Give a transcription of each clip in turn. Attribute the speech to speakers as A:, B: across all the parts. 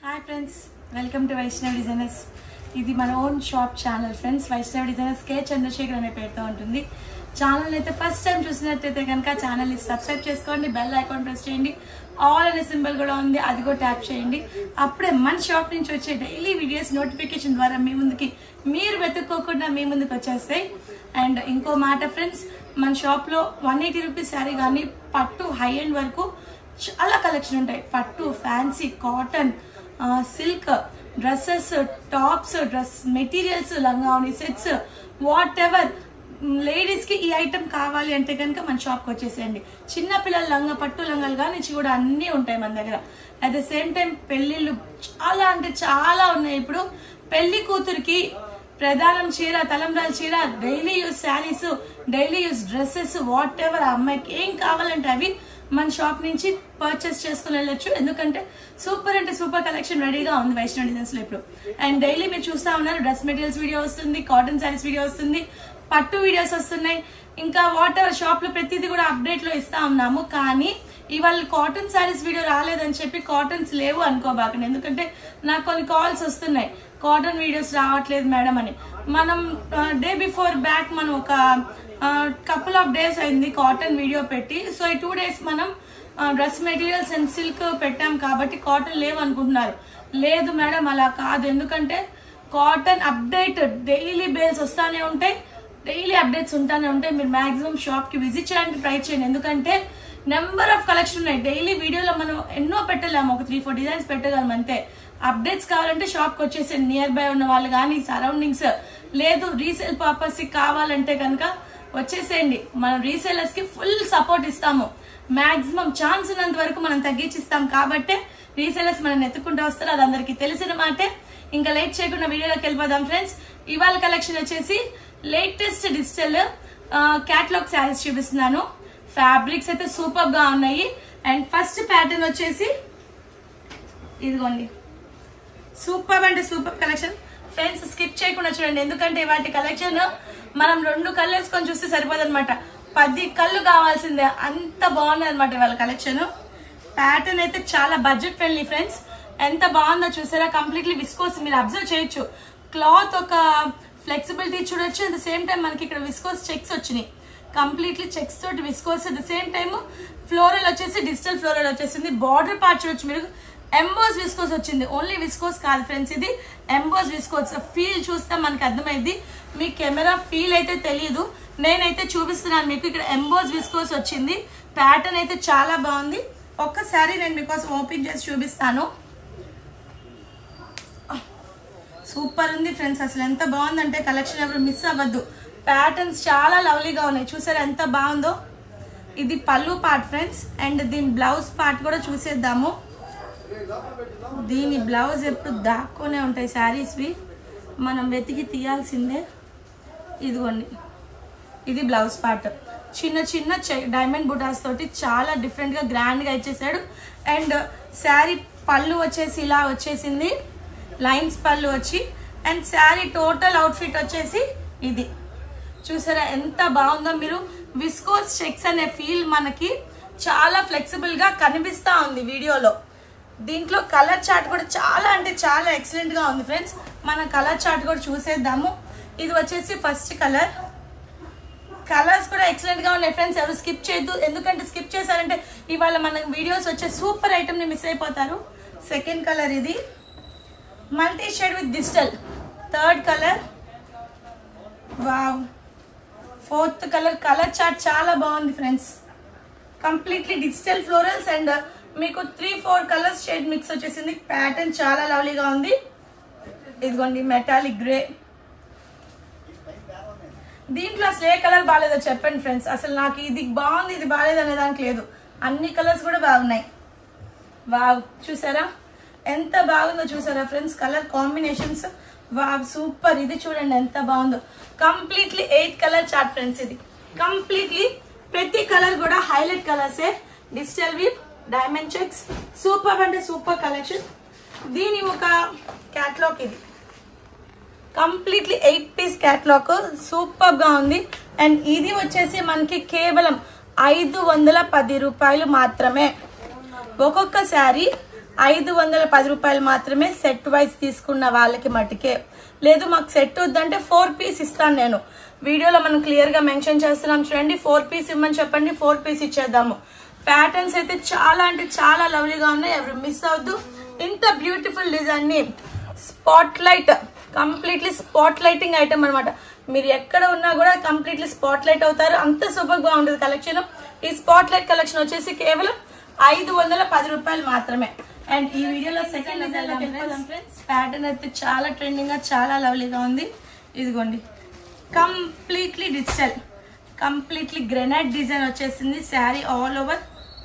A: hi friends welcome to Vaishnav designers ఇది మన own shop channel friends Vaishnav designers K Chandrashekar అనే పేరుతో ఉంటుంది ఛానల్ అయితే ఫస్ట్ టైం చూసినట్టయితే కనుక ఛానల్ని సబ్స్క్రైబ్ చేసుకోండి బెల్ ఐకాన్ ప్రెస్ చేయండి ఆల్ అనే సింబల్ కూడా ఉంది అది కూడా ట్యాప్ చేయండి అప్పుడే మన షాప్ నుంచి వచ్చే డైలీ వీడియోస్ నోటిఫికేషన్ ద్వారా మీ ముందుకి మీరు వెతుక్కోకుండా మీ ముందుకు వచ్చేస్తాయి అండ్ ఇంకో మాట ఫ్రెండ్స్ మన షాప్లో వన్ ఎయిటీ రూపీస్ శారీ కానీ పట్టు హై ఎండ్ వరకు చాలా కలెక్షన్ ఉంటాయి పట్టు fancy cotton silk dresses tops dress materials లంగావని సెట్స్ వాట్ ఎవర్ లేడీస్ కి ఈ ఐటమ్ కావాలి అంటే కనుక మన షాప్కి వచ్చేసేయండి చిన్న పిల్లల లంగా పట్టు లంగాలు కానీ కూడా అన్నీ ఉంటాయి మన దగ్గర అట్ ద సేమ్ టైం పెళ్లిళ్ళు చాలా అంటే చాలా ఉన్నాయి ఇప్పుడు పెళ్లి కూతురికి ప్రధానం చీర తలంబ్రాల చీర daily use saris daily use dresses whatever ఆ అమ్మాయికి ఏం కావాలంటే అవి మన షాప్ నుంచి పర్చేస్ చేసుకుని వెళ్ళొచ్చు ఎందుకంటే సూపర్ అంటే సూపర్ కలెక్షన్ రెడీగా ఉంది వైష్ణవ్ డిజైన్స్ లో ఇప్పుడు అండ్ డైలీ మీరు చూస్తా ఉన్నారు డ్రెస్ మెటీరియల్స్ వీడియో వస్తుంది కాటన్ శారీస్ వీడియో వస్తుంది పట్టు వీడియోస్ వస్తున్నాయి ఇంకా వాట్ ఎవర్ షాప్ లో ప్రతిదీ కూడా అప్డేట్ లో ఇస్తా ఉన్నాము కానీ ఇవాళ కాటన్ శారీస్ వీడియో రాలేదని చెప్పి కాటన్స్ లేవు అనుకోబాకండి ఎందుకంటే నాకు కొన్ని కాల్స్ వస్తున్నాయి కాటన్ వీడియోస్ రావట్లేదు మేడం అని మనం డే బిఫోర్ బ్యాక్ మనం ఒక కపుల్ ఆఫ్ డేస్ అయింది కాటన్ వీడియో పెట్టి సో ఈ టూ డేస్ మనం డ్రెస్ మెటీరియల్స్ అండ్ సిల్క్ పెట్టాం కాబట్టి కాటన్ లేవు అనుకుంటున్నారు లేదు మేడం అలా కాదు ఎందుకంటే కాటన్ అప్డేట్ డైలీ బేల్స్ వస్తానే ఉంటాయి డైలీ అప్డేట్స్ ఉంటానే ఉంటాయి మీరు మాక్సిమం షాప్ కి విజిట్ చేయడానికి ట్రై చేయండి ఎందుకంటే నెంబర్ ఆఫ్ కలెక్షన్ ఉన్నాయి డైలీ వీడియోలో మనం ఎన్నో పెట్టలేము ఒక త్రీ ఫోర్ డిజైన్స్ పెట్టగలం అంతే అప్డేట్స్ కావాలంటే షాప్ కి వచ్చేసి నియర్ బై ఉన్న వాళ్ళు కానీ సరౌండింగ్స్ లేదు రీసేల్ పర్పస్ కావాలంటే కనుక వచ్చేసేయండి మనం రీసేలర్స్ కి ఫుల్ సపోర్ట్ ఇస్తాము మాక్సిమం ఛాన్స్ ఉన్నంత వరకు మనం తగ్గించిస్తాం కాబట్టి రీసేలర్స్ మనం ఎత్తుకుంటూ వస్తారు అది అందరికి తెలిసిన మాటే ఇంకా లేట్ చేయకుండా వీడియోలోకి వెళ్ళిపోదాం ఫ్రెండ్స్ ఇవాళ కలెక్షన్ వచ్చేసి లేటెస్ట్ డిజిటల్ క్యాట్లాగ్ శారీస్ చూపిస్తున్నాను ఫ్యాబ్రిక్స్ అయితే సూపర్ గా ఉన్నాయి అండ్ ఫస్ట్ ప్యాటర్న్ వచ్చేసి ఇదిగోండి సూపర్ అంటే సూపర్ కలెక్షన్ ఫ్రెండ్స్ స్కిప్ చేయకుండా చూడండి ఎందుకంటే వాటి కలెక్షన్ మనం రెండు కళ్ళు వేసుకొని చూస్తే సరిపోదు అనమాట పది కళ్ళు కావాల్సిందే అంత బాగుంది అనమాట వాళ్ళ కలెక్షన్ ప్యాటర్న్ అయితే చాలా బడ్జెట్ ఫ్రెండ్లీ ఫ్రెండ్స్ ఎంత బాగుందో చూసారా కంప్లీట్లీ విస్కోస్ మీరు అబ్జర్వ్ చేయొచ్చు క్లాత్ ఒక ఫ్లెక్సిబిలిటీ చూడొచ్చు అట్ ద సేమ్ టైం మనకి ఇక్కడ విస్కోస్ చెక్స్ వచ్చినాయి కంప్లీట్లీ చెక్స్ తోటి viscose at the same time floral వచ్చేసి డిజిటల్ ఫ్లోరల్ వచ్చేసింది బార్డర్ పార్ట్ చూడొచ్చు మీరు ఎంబోస్ విస్కోస్ వచ్చింది ఓన్లీ విస్కోస్ కాదు ఫ్రెండ్స్ ఇది ఎంబోస్ విస్కోస్ ఫీల్ చూస్తే మనకి అర్థమైంది మీ కెమెరా ఫీల్ అయితే తెలియదు నేనైతే చూపిస్తున్నాను మీకు ఇక్కడ ఎంబోస్ విస్కోస్ వచ్చింది ప్యాటర్న్ అయితే చాలా బాగుంది ఒక్కసారి నేను మీకోసం ఓపెన్ చేసి చూపిస్తాను సూపర్ ఉంది ఫ్రెండ్స్ అసలు ఎంత బాగుందంటే కలెక్షన్ ఎవరు మిస్ అవ్వద్దు ప్యాటర్న్స్ చాలా లవ్లీగా ఉన్నాయి చూసారా ఎంత బాగుందో ఇది పళ్ళు పార్ట్ ఫ్రెండ్స్ అండ్ దీని బ్లౌజ్ పార్ట్ కూడా చూసేద్దాము దీని బ్లౌజ్ ఎప్పుడు దాక్కునే ఉంటాయి శారీస్వి మనం వెతికి తీయాల్సిందే ఇదిగోండి ఇది బ్లౌజ్ పార్ట్ చిన్న చిన్న డైమండ్ బుటాస్ తోటి చాలా డిఫరెంట్గా గ్రాండ్గా ఇచ్చేసాడు అండ్ శారీ పళ్ళు వచ్చేసి ఇలా వచ్చేసింది లైన్స్ పళ్ళు వచ్చి అండ్ శారీ టోటల్ అవుట్ఫిట్ వచ్చేసి ఇది చూసారా ఎంత బాగుందో మీరు విస్కోస్ చెక్స్ అనే ఫీల్ మనకి చాలా ఫ్లెక్సిబుల్ గా కనిపిస్తా ఉంది వీడియోలో దీంట్లో కలర్ చార్ట్ కూడా చాలా అంటే చాలా ఎక్సలెంట్ గా ఉంది ఫ్రెండ్స్ మన కలర్ చార్ట్ కూడా చూసేద్దాము ఇది వచ్చేసి ఫస్ట్ కలర్ కలర్స్ కూడా ఎక్సలెంట్ గా ఉన్నాయి ఫ్రెండ్స్ ఎవరు స్కిప్ చేయొద్దు ఎందుకంటే స్కిప్ చేశారంటే ఇవాళ మన వీడియోస్ వచ్చే సూపర్ ఐటమ్ ని మిస్ అయిపోతారు సెకండ్ కలర్ ఇది multi shade with digital third colour wow fourth colour colour chart చాలా బాగుంది friends completely digital florals and మీకు three four colours shade mix వచ్చేసింది ప్యాటర్న్ చాలా లవ్లీగా ఉంది ఇదిగోండి మెటాలిక్ గ్రే దీంట్లో అసలు ఏ కలర్ బాగాలేదో చెప్పండి ఫ్రెండ్స్ అసలు నాకు ఇది బాగుంది ఇది బాగాలేదు అనే దానికి లేదు అన్ని కలర్స్ కూడా బాగున్నాయి వావ్ చూసారా ఎంత బాగుందో చూసారా friends colour combinations wow super ఇది చూడండి ఎంత బాగుందో completely eight colour chart friends ఇది కంప్లీట్లీ ప్రతి కలర్ కూడా హైలైట్ కలర్సే digital whip diamond checks super అంటే సూపర్ కలెక్షన్ దీని ఒక క్యాట్లాగ్ ఇది completely eight piece catalogue super గా ఉంది అండ్ ఇది వచ్చేసి మనకి కేవలం ఐదు వందల పది రూపాయలు మాత్రమే ఒక్కొక్క శారీ ఐదు వందల పది రూపాయలు మాత్రమే సెట్ వైజ్ తీసుకున్న వాళ్ళకి మటుకే లేదు మాకు సెట్ వద్దంటే ఫోర్ పీస్ ఇస్తాను నేను వీడియోలో మనం క్లియర్ గా మెన్షన్ చేస్తున్నాం చూడండి ఫోర్ పీస్ ఇమ్మని చెప్పండి ఫోర్ పీస్ ఇచ్చేద్దాము ప్యాటర్న్స్ అయితే చాలా అంటే చాలా లవ్లీగా ఉన్నాయి ఎవరు మిస్ అవద్దు ఇంత బ్యూటిఫుల్ డిజైన్ ని spotlight completely spotlighting item అనమాట మీరు ఎక్కడ ఉన్నా కూడా కంప్లీట్లీ స్పాట్ లైట్ అవుతారు అంత సూపర్ గా ఉంటుంది కలెక్షన్ ఈ స్పాట్ లైట్ కలెక్షన్ వచ్చేసి కేవలం ఐదు వందల పది రూపాయలు మాత్రమే అండ్ ఈ వీడియోలో సెకండ్ డిజైన్ ప్యాటర్న్ అయితే చాలా ట్రెండింగ్ గా చాలా లవ్లీగా ఉంది ఇదిగోండి completely digital completely granite design వచ్చేసింది శారీ ఆల్ ఓవర్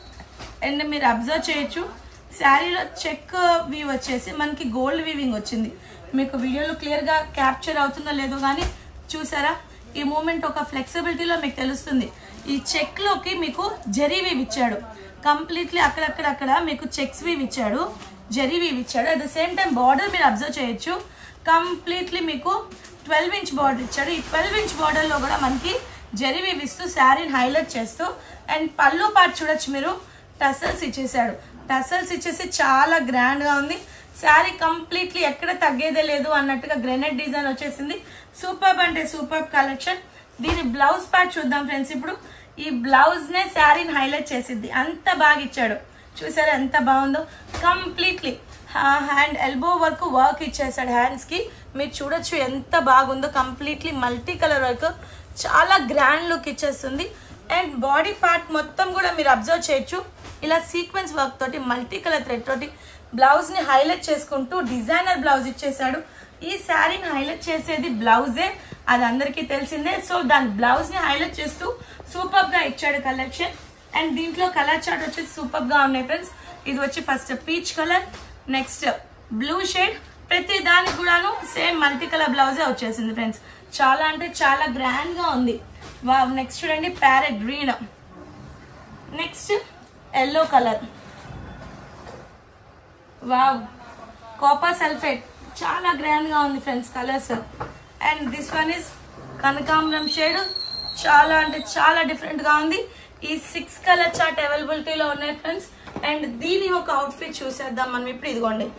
A: అండ్ మీరు అబ్జర్వ్ చేయొచ్చు శారీలో చెక్ వీవ్ వచ్చేసి మనకి గోల్డ్ వీవింగ్ వచ్చింది మీకు వీడియోలో క్లియర్గా క్యాప్చర్ అవుతుందో లేదో కానీ చూసారా ఈ మూమెంట్ ఒక ఫ్లెక్సిబిలిటీలో మీకు తెలుస్తుంది ఈ చెక్లోకి మీకు జరీ వీవ్ ఇచ్చాడు కంప్లీట్లీ అక్కడక్కడక్కడ మీకు చెక్స్ వీవ్ ఇచ్చాడు జరీ వీవ్ ఇచ్చాడు at the same time border మీరు అబ్జర్వ్ చేయొచ్చు కంప్లీట్లీ మీకు ట్వెల్వ్ ఇంచ్ బార్డర్ ఇచ్చాడు ఈ ట్వెల్వ్ ఇంచ్ బార్డర్లో కూడా మనకి జరీ వీవ్ ఇస్తూ శారీని హైలైట్ చేస్తూ అండ్ పళ్ళు పాటు చూడొచ్చు మీరు టసల్స్ ఇచ్చేసాడు టసల్స్ ఇచ్చేసి చాలా గ్రాండ్ గా ఉంది శారీ కంప్లీట్లీ ఎక్కడ తగ్గేదే లేదు అన్నట్టుగా గ్రెనైట్ డిజైన్ వచ్చేసింది సూపర్ అంటే సూపర్ కలెక్షన్ దీని బ్లౌజ్ పార్ట్ చూద్దాం ఫ్రెండ్స్ ఇప్పుడు ఈ బ్లౌజ్ నే శారీని హైలైట్ చేసిద్ది అంత బాగా ఇచ్చాడు చూసారా ఎంత బాగుందో కంప్లీట్లీ హ్యాండ్ ఎల్బో వరకు వర్క్ ఇచ్చేసాడు హ్యాండ్స్ కి మీరు చూడొచ్చు ఎంత బాగుందో కంప్లీట్లీ మల్టీ కలర్ వర్క్ చాలా గ్రాండ్ లుక్ ఇచ్చేస్తుంది అండ్ బాడీ పార్ట్ మొత్తం కూడా మీరు అబ్జర్వ్ చేయొచ్చు ఇలా సీక్వెన్స్ వర్క్ తోటి మల్టీ కలర్ థ్రెడ్ తోటి బ్లౌజ్ ని హైలైట్ చేసుకుంటూ డిజైనర్ బ్లౌజ్ ఇచ్చేసాడు ఈ శారీని హైలైట్ చేసేది బ్లౌజే అది అందరికీ తెలిసిందే సో దాని బ్లౌజ్ ని హైలైట్ చేస్తూ సూపర్ గా ఇచ్చాడు కలెక్షన్ అండ్ దీంట్లో కలర్ చార్ట్ వచ్చేసి సూపర్ గా ఉన్నాయి ఫ్రెండ్స్ ఇది వచ్చి first peach colour next blue shade ప్రతి దానికి కూడాను సేమ్ మల్టీ కలర్ బ్లౌజే వచ్చేసింది ఫ్రెండ్స్ చాలా అంటే చాలా గ్రాండ్ గా ఉంది నెక్స్ట్ చూడండి parrot green next yellow colour wow copper sulphate చాలా గ్రాండ్ గా ఉంది friends colours and this one is కనకాంబరం షేడ్ చాలా అంటే చాలా డిఫరెంట్ గా ఉంది ఈ సిక్స్ కలర్ చార్ట్ అవైలబిలిటీలో ఉన్నాయి ఫ్రెండ్స్ అండ్ దీని ఒక అవుట్ఫిట్ చూసేద్దాం మనం ఇప్పుడు ఇదిగోండి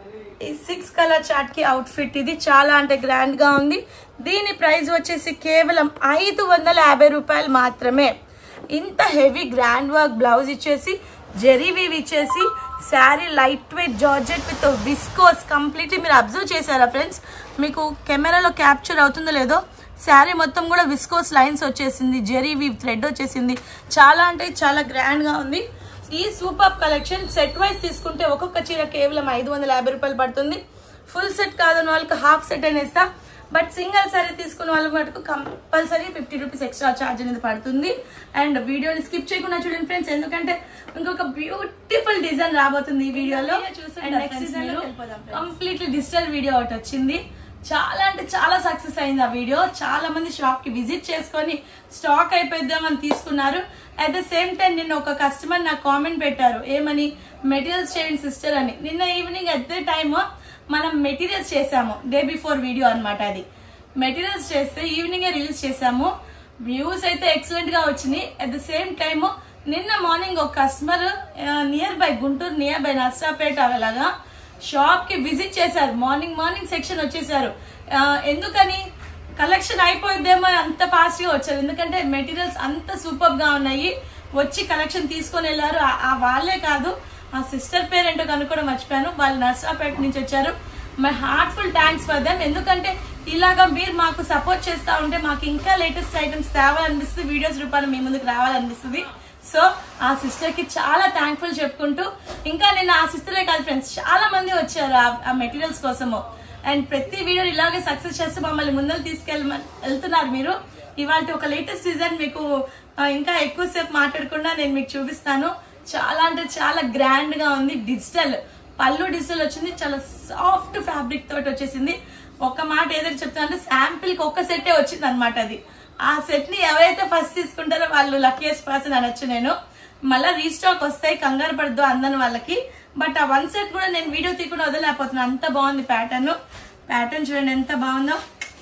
A: ఈ సిక్స్ కలర్ చార్ట్ కి అవుట్ఫిట్ ఇది చాలా అంటే గ్రాండ్ గా ఉంది దీని ప్రైస్ వచ్చేసి కేవలం ఐదు వందల యాభై రూపాయలు మాత్రమే ఇంత హెవీ గ్రాండ్ వర్క్ బ్లౌజ్ ఇచ్చేసి జెరీ వీవ్ ఇచ్చేసి sari light weight georgette with viscose completely మీరు అబ్జర్వ్ చేశారా ఫ్రెండ్స్ మీకు కెమెరాలో క్యాప్చర్ అవుతుందో లేదో శారీ మొత్తం కూడా విస్కోస్ లైన్స్ వచ్చేసింది జెరీ వీవ్ థ్రెడ్ వచ్చేసింది చాలా అంటే చాలా గ్రాండ్ గా ఉంది ఈ సూపర్ కలెక్షన్ సెట్ వైజ్ తీసుకుంటే ఒక్కొక్క చీర కేవలం ఐదు వందల యాభై రూపాయలు పడుతుంది ఫుల్ సెట్ కాదని వాళ్ళకి హాఫ్ సెట్ అని ఇస్తా బట్ సింగిల్ సారీ తీసుకున్న వాళ్ళకి మటుకు compulsory fifty rupees extra charge అనేది పడుతుంది అండ్ వీడియోని స్కిప్ చేయకుండా చూడండి ఫ్రెండ్స్ ఎందుకంటే ఇంకొక బ్యూటిఫుల్ డిజైన్ రాబోతుంది ఈ వీడియోలో and next design completely digital video ఒకటి వచ్చింది చాలా అంటే చాలా సక్సెస్ అయింది ఆ వీడియో చాలా మంది షాప్ కి విజిట్ చేసుకొని స్టాక్ అయిపోద్దామని తీసుకున్నారు అట్ ద సేమ్ టైం నిన్న ఒక కస్టమర్ నాకు కామెంట్ పెట్టారు ఏమని మెటీరియల్స్ చేయండి సిస్టర్ అని నిన్న ఈవినింగ్ అట్ ద టైమ్ మనం మెటీరియల్స్ చేసాము డే బిఫోర్ వీడియో అన్నమాట అది మెటీరియల్స్ చేస్తే ఈవినింగ్ రిలీజ్ చేసాము వ్యూస్ అయితే ఎక్సలెంట్ గా వచ్చినాయి అట్ ద సేమ్ టైమ్ నిన్న మార్నింగ్ ఒక customer nearby Guntur nearby Narsapeta అలాగా షాప్ కి విజిట్ చేశారు మార్నింగ్ మార్నింగ్ సెక్షన్ వచ్చేసారు ఆ, ఎందుకని కలెక్షన్ అయిపోయిద్దేమో అని అంత ఫాస్ట్ గా వచ్చారు ఎందుకంటే మెటీరియల్స్ అంత సూపర్ గా ఉన్నాయి వచ్చి కలెక్షన్ తీసుకొని వెళ్ళారు ఆ- ఆ వాళ్ళే కాదు ఆ సిస్టర్ పేరెంట్ కనుక్కోవడం మర్చిపోయాను వాళ్ళు నర్సాపేట నుంచి వచ్చారు my heartful thanks for them ఎందుకంటే ఇలాగా మీరు మాకు సపోర్ట్ చేస్తా ఉంటే మాకు ఇంకా లేటెస్ట్ ఐటమ్స్ తేవాలనిపిస్తుంది వీడియోస్ రూపాయలు మీ ముందుకు రావాలనిపిస్తుంది సో ఆ సిస్టర్ కి చాలా థ్యాంక్ఫుల్ చెప్పుకుంటూ ఇంకా నేను ఆ సిస్టరే కాదు ఫ్రెండ్స్ చాలా మంది వచ్చారు ఆ- ఆ మెటీరియల్స్ కోసము అండ్ ప్రతి వీడియో ఇలాగే సక్సెస్ చేస్తూ మమ్మల్ని ముందర తీసుకెళ్ళ వెళ్తున్నారు మీరు ఇవాళ ఒక లేటెస్ట్ డిజైన్ మీకు ఆ, ఇంకా ఎక్కువసేపు మాట్లాడకుండా నేను మీకు చూపిస్తాను చాలా అంటే చాలా గ్రాండ్ గా ఉంది డిజిటల్ పళ్ళు డిజిటల్ వచ్చింది చాలా సాఫ్ట్ ఫ్యాబ్రిక్ తోటి వచ్చేసింది ఒక మాట ఏదైతే చెప్తానంటే శాంపిల్ కి ఒక్క సెట్టే వచ్చింది అనమాట అది ఆ సెట్ ని ఎవరైతే ఫస్ట్ తీసుకుంటారో వాళ్ళు లక్కీయెస్ట్ పర్సన్ అనొచ్చు నేను మళ్ళీ రీస్టాక్ వస్తాయి కంగారు పడద్దు అందని వాళ్ళకి బట్ ఆ వన్ సెట్ కూడా నేను వీడియో తీయకుండా వదలలేకపోతున్నాను అంత బాగుంది ప్యాటర్న్ ప్యాటర్న్ చూడండి ఎంత బాగుందో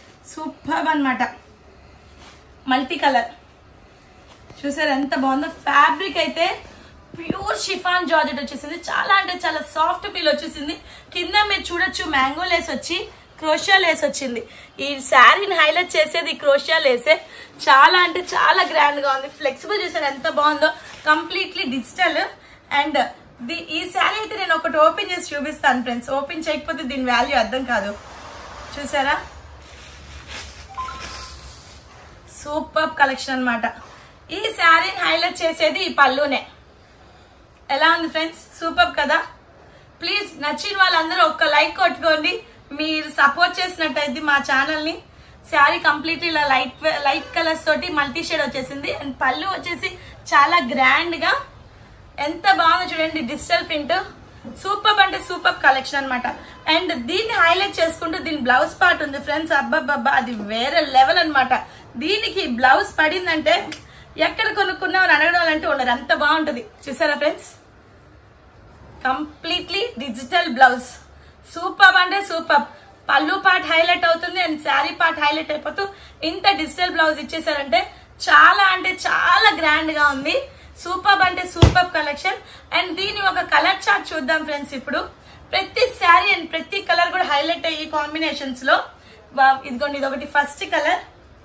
A: సూపర్ అన్నమాట మల్టీ కలర్ చూసారు ఎంత బాగుందో ఫ్యాబ్రిక్ అయితే ప్యూర్ షిఫాన్ జార్జెట్ వచ్చేసింది చాలా అంటే చాలా సాఫ్ట్ ఫీల్ వచ్చేసింది కింద మీరు చూడొచ్చు మ్యాంగో లేస్ వచ్చి క్రోషియా లేస్ వచ్చింది ఈ శారీని హైలైట్ చేసేది ఈ క్రోషియా లేసే చాలా అంటే చాలా గ్రాండ్ గా ఉంది ఫ్లెక్సిబుల్ చేశారు ఎంత బాగుందో కంప్లీట్లీ డిజిటల్ అండ్ ది ఈ శారీ అయితే నేను ఒకటి ఓపెన్ చేసి చూపిస్తాను ఫ్రెండ్స్ ఓపెన్ చేయకపోతే దీని వాల్యూ అర్థం కాదు చూసారా సూపర్ కలెక్షన్ అన్నమాట ఈ శారీని హైలైట్ చేసేది ఈ పళ్ళునే ఎలా ఉంది ఫ్రెండ్స్ సూపర్ కదా ప్లీజ్ నచ్చిన వాళ్ళందరూ ఒక్క లైక్ కొట్టుకోండి మీరు సపోర్ట్ చేసినట్టయితే మా ఛానల్ ని శారీ కంప్లీట్ ఇలా లైట్ లైట్ కలర్స్ తోటి మల్టీ షేడ్ వచ్చేసింది అండ్ పళ్ళు వచ్చేసి చాలా గ్రాండ్ గా ఎంత బాగుందో చూడండి డిజిటల్ ప్రింట్ సూపర్ అంటే సూపర్ కలెక్షన్ అన్నమాట అండ్ దీన్ని హైలైట్ చేసుకుంటూ దీని బ్లౌజ్ పార్ట్ ఉంది ఫ్రెండ్స్ అబ్బబ్బబ్బా అది వేరే లెవెల్ అన్నమాట దీనికి బ్లౌజ్ పడిందంటే ఎక్కడ కొనుక్కున్నావు అని అడగడం అంటే ఉండదు అంత బాగుంటుంది చూసారా friends completely digital blouse super అంటే సూపర్ పళ్ళు పార్ట్ హైలైట్ అవుతుంది అండ్ శారీ పార్ట్ హైలైట్ అయిపోతూ ఇంత డిజిటల్ బ్లౌజ్ ఇచ్చేసారంటే చాలా అంటే చాలా గ్రాండ్ గా ఉంది సూపర్ అంటే సూపర్ కలెక్షన్ అండ్ దీని ఒక కలర్ చార్ట్ చూద్దాం ఫ్రెండ్స్ ఇప్పుడు ప్రతి శారీ అండ్ ప్రతి కలర్ కూడా హైలైట్ అయ్యి కాంబినేషన్స్ లో వా- ఇదిగోండి ఇది ఒకటి ఫస్ట్ కలర్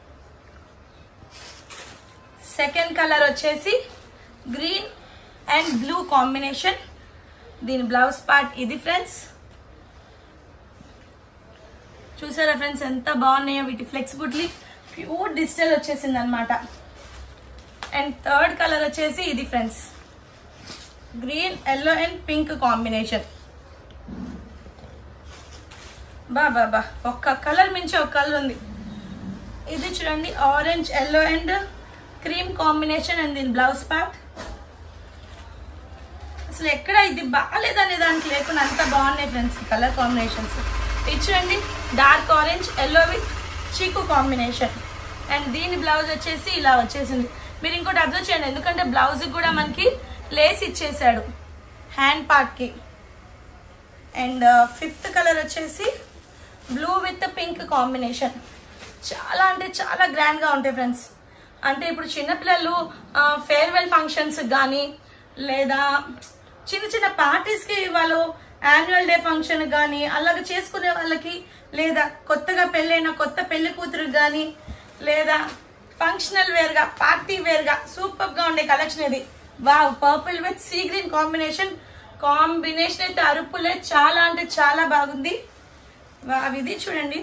A: సెకండ్ కలర్ వచ్చేసి గ్రీన్ అండ్ బ్లూ కాంబినేషన్ దీని బ్లౌజ్ పార్ట్ ఇది ఫ్రెండ్స్ చూసారా ఫ్రెండ్స్ ఎంత బాగున్నాయో వీటి ఫ్లెక్సిబిలిటీ ప్యూర్ డిజిటల్ వచ్చేసింది అనమాట అండ్ థర్డ్ కలర్ వచ్చేసి ఇది friends green yellow and pink combination బా బా బా ఒక్క కలర్ మించి ఒక కలర్ ఉంది ఇది చూడండి orange yellow and cream combination and దీని బ్లౌజ్ పార్ట్ అసలు ఎక్కడ ఇది బాగాలేదనే దానికి లేకుండా అంత బాగున్నాయి ఫ్రెండ్స్ కలర్ కాంబినేషన్స్ ఇది చూడండి డార్క్ ఆరెంజ్ ఎల్లో విత్ చీకు కాంబినేషన్ అండ్ దీని బ్లౌజ్ వచ్చేసి ఇలా వచ్చేసింది మీరు ఇంకోటి అబ్జర్వ్ చేయండి ఎందుకంటే బ్లౌజ్ కూడా మనకి లేస్ ఇచ్చేసాడు హ్యాండ్ పార్ట్కి అండ్ ఫిఫ్త్ కలర్ వచ్చేసి బ్లూ విత్ పింక్ కాంబినేషన్ చాలా అంటే చాలా గ్రాండ్గా ఉంటాయి ఫ్రెండ్స్ అంటే ఇప్పుడు చిన్నపిల్లలు ఫేర్వెల్ ఫంక్షన్స్ కానీ లేదా చిన్న చిన్న పార్టీస్కి వాళ్ళు యాన్యువల్ డే ఫంక్షన్ కానీ అలాగ చేసుకునే వాళ్ళకి లేదా కొత్తగా పెళ్ళైన కొత్త పెళ్లి కూతురు కానీ లేదా ఫంక్షనల్ వేర్గా పార్టీ వేర్గా సూపర్గా ఉండే కలెక్షన్ ఇది wow purple with sea green combination combination అయితే అరుపులే చాలా అంటే చాలా బాగుంది వావ్ ఇది చూడండి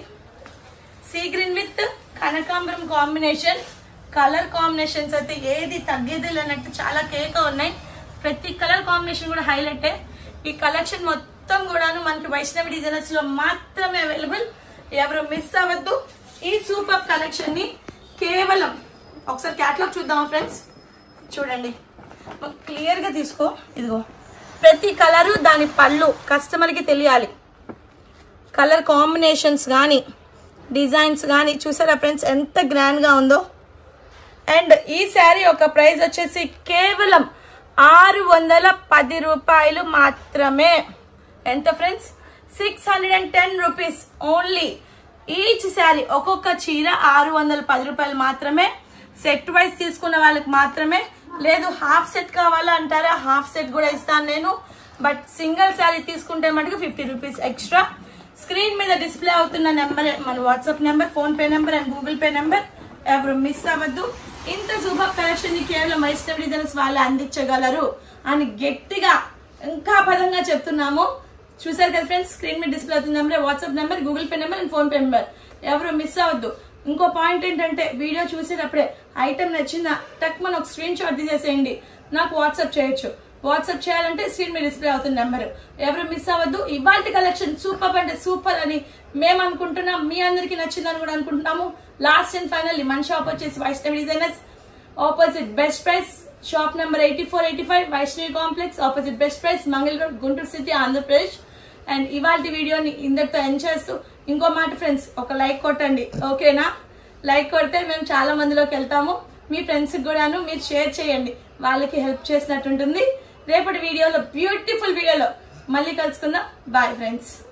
A: సీ గ్రీన్ విత్ కనకాంబరం కాంబినేషన్ కలర్ కాంబినేషన్స్ అయితే ఏది తగ్గేది లేనట్టు చాలా కేక ఉన్నాయి ప్రతి కలర్ కాంబినేషన్ కూడా హైలైట్ ఈ కలెక్షన్ మొత్తం కూడాను మనకి వైష్ణవి డిజైనర్స్ లో మాత్రమే అవైలబుల్ ఎవరు మిస్ అవ్వద్దు ఈ సూపర్ కలెక్షన్ ని కేవలం ఒకసారి క్యాటలాగ్ చూద్దామా ఫ్రెండ్స్ చూడండి క్లియర్ గా తీసుకో ఇదిగో ప్రతి కలరు దాని పళ్ళు కస్టమర్ కి తెలియాలి కలర్ కాంబినేషన్స్ కానీ డిజైన్స్ కానీ చూసారా ఫ్రెండ్స్ ఎంత గ్రాండ్గా ఉందో అండ్ ఈ శారీ ఒక ప్రైస్ వచ్చేసి కేవలం ఆరు వందల పది రూపాయలు మాత్రమే ఎంత friends six hundred and ten rupees only each sari ఒక్కొక్క చీర ఆరు వందల పది రూపాయలు మాత్రమే సెట్ వైజ్ తీసుకున్న వాళ్ళకి మాత్రమే లేదు హాఫ్ సెట్ కావాలా అంటారా హాఫ్ సెట్ కూడా ఇస్తాను నేను బట్ సింగిల్ శారీ తీసుకుంటే మటుకు ఫిఫ్టీ రూపీస్ ఎక్స్ట్రా స్క్రీన్ మీద డిస్ప్లే అవుతున్న నెంబర్ మన WhatsApp number PhonePe number and Google pay number ఎవరు మిస్ అవ్వద్దు ఇంత సూపర్ కలెక్షన్ ని కేవలం వైష్ణవ్ డిజైనర్స్ వాళ్ళే అందించగలరు అని గట్టిగా ఇంకా పదంగా చెప్తున్నాము చూసారు కదా ఫ్రెండ్స్ స్క్రీన్ మీద డిస్ప్లే అవుతున్న number WhatsApp number Google pay number and PhonePe number ఎవరు మిస్ అవ్వద్దు ఇంకో పాయింట్ ఏంటంటే వీడియో చూసేటప్పుడే ఐటమ్ నచ్చిందా టక్ మన ఒక స్క్రీన్ షాట్ తీసేసేయండి నాకు వాట్సాప్ చేయొచ్చు వాట్సాప్ చేయాలంటే స్క్రీన్ మీద డిస్ప్లే అవుతున్న నెంబర్ ఎవరు మిస్ అవ్వద్దు ఇవాళ కలెక్షన్ సూపర్ అంటే సూపర్ అని మేము అనుకుంటున్నాం మీ అందరికి నచ్చిందని కూడా అనుకుంటున్నాము లాస్ట్ అండ్ ఫైనల్ మన షాప్ వచ్చేసి Vaishnavi designers opposite best price shop number eighty four eighty five Vaishnavi complex opposite best price Mangala road Guntur city Andhra Pradesh and ఇవాళ వీడియోని ఇందరితో ఎండ్ చేస్తూ ఇంకో మాట ఫ్రెండ్స్ ఒక లైక్ కొట్టండి ఓకేనా లైక్ కొడితే మేము చాలా మందిలోకి వెళ్తాము మీ ఫ్రెండ్స్కి కూడాను మీరు షేర్ చేయండి వాళ్ళకి హెల్ప్ చేసినట్టు ఉంటుంది రేపటి వీడియోలో బ్యూటిఫుల్ వీడియోలో మళ్ళీ కలుసుకుందాం బాయ్ ఫ్రెండ్స్